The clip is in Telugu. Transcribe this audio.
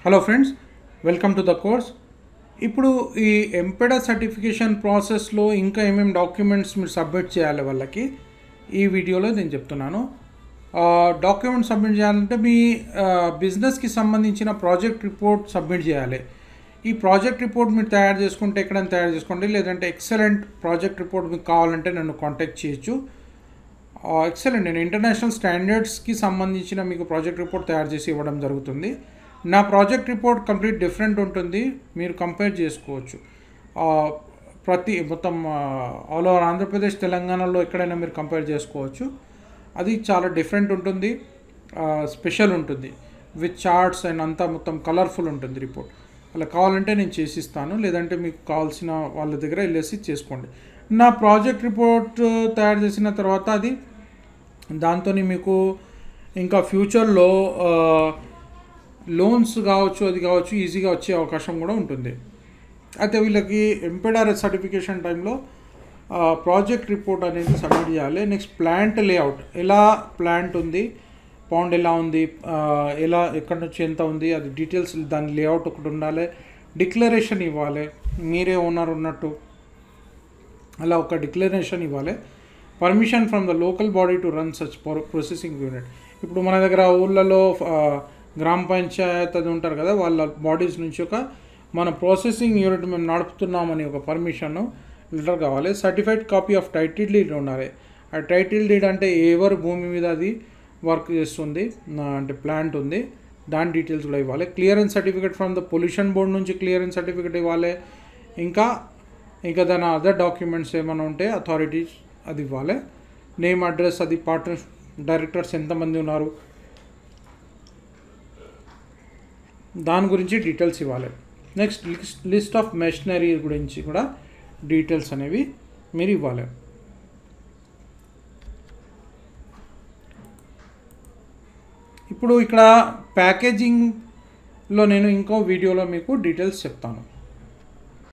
hello friends welcome to the course ఇప్పుడు ఈ ఎంపెడా సర్టిఫికేషన్ ప్రాసెస్లో ఇంకా ఏమేమి డాక్యుమెంట్స్ మీరు సబ్మిట్ చేయాలి వాళ్ళకి ఈ వీడియోలో నేను చెప్తున్నాను డాక్యుమెంట్ సబ్మిట్ చేయాలంటే మీ బిజినెస్కి సంబంధించిన ప్రాజెక్ట్ రిపోర్ట్ సబ్మిట్ చేయాలి ఈ ప్రాజెక్ట్ రిపోర్ట్ మీరు తయారు చేసుకుంటే ఎక్కడైనా తయారు చేసుకోండి లేదంటే ఎక్సలెంట్ ప్రాజెక్ట్ రిపోర్ట్ మీకు కావాలంటే నన్ను కాంటాక్ట్ చేయొచ్చు ఎక్సలెంట్ నేను ఇంటర్నేషనల్ స్టాండర్డ్స్కి సంబంధించిన మీకు ప్రాజెక్ట్ రిపోర్ట్ తయారు చేసి ఇవ్వడం జరుగుతుంది నా ప్రాజెక్ట్ రిపోర్ట్ కంప్లీట్ డిఫరెంట్ ఉంటుంది మీరు కంపేర్ చేసుకోవచ్చు ప్రతి మొత్తం ఆల్ ఓవర్ ఆంధ్రప్రదేశ్ తెలంగాణలో ఎక్కడైనా మీరు కంపేర్ చేసుకోవచ్చు అది చాలా డిఫరెంట్ ఉంటుంది స్పెషల్ ఉంటుంది విత్ చార్ట్స్ అండ్ అంతా మొత్తం కలర్ఫుల్ ఉంటుంది రిపోర్ట్ అలా కావాలంటే నేను చేసిస్తాను లేదంటే మీకు కావాల్సిన వాళ్ళ దగ్గర వెళ్ళేసి చేసుకోండి నా ప్రాజెక్ట్ రిపోర్ట్ తయారు చేసిన తర్వాత అది దాంతో మీకు ఇంకా ఫ్యూచర్లో లోన్స్ కావచ్చు అది కావచ్చు ఈజీగా వచ్చే అవకాశం కూడా ఉంటుంది అయితే వీళ్ళకి ఎంపెడార్ సర్టిఫికేషన్ టైంలో ప్రాజెక్ట్ రిపోర్ట్ అనేది సబ్మిట్ చేయాలి నెక్స్ట్ ప్లాంట్ లేఅవుట్ ఎలా ప్లాంట్ ఉంది పౌండ్ ఎలా ఉంది ఎలా ఎక్కడి నుంచి ఎంత ఉంది అది డీటెయిల్స్ దాని లేఅవుట్ ఒకటి ఉండాలి డిక్లరేషన్ ఇవ్వాలి మీరే ఓనర్ ఉన్నట్టు అలా ఒక డిక్లరేషన్ ఇవ్వాలి permission from the local body to run such processing unit ఇప్పుడు మన దగ్గర ఊళ్ళలో గ్రామ పంచాయత్ అది ఉంటారు కదా వాళ్ళ బాడీస్ నుంచి ఒక మన ప్రాసెసింగ్ యూనిట్ మేము నడుపుతున్నామని ఒక పర్మిషన్ లెటర్ కావాలి certified copy of title deed ఉండాలి ఆ టైటిల్ డీడ్ అంటే ఎవరు భూమి మీద అది వర్క్ చేస్తుంది అంటే ప్లాంట్ ఉంది దాని డీటెయిల్స్ కూడా ఇవ్వాలి clearance certificate from the pollution board నుంచి క్లియరెన్స్ సర్టిఫికేట్ ఇవ్వాలి ఇంకా ఇంకా దాని అదర్ డాక్యుమెంట్స్ ఏమైనా ఉంటే అథారిటీస్ అది ఇవ్వాలి నేమ్ అడ్రస్ అది పార్ట్నర్ డైరెక్టర్స్ ఎంతమంది ఉన్నారు దాని గురించి డీటెయిల్స్ ఇవ్వాలి next list list of machinery గురించి కూడా డీటెయిల్స్ అనేవి మీరు ఇవ్వాలి ఇప్పుడు ఇక్కడ ప్యాకేజింగ్లో నేను ఇంకో వీడియోలో మీకు డీటెయిల్స్ చెప్తాను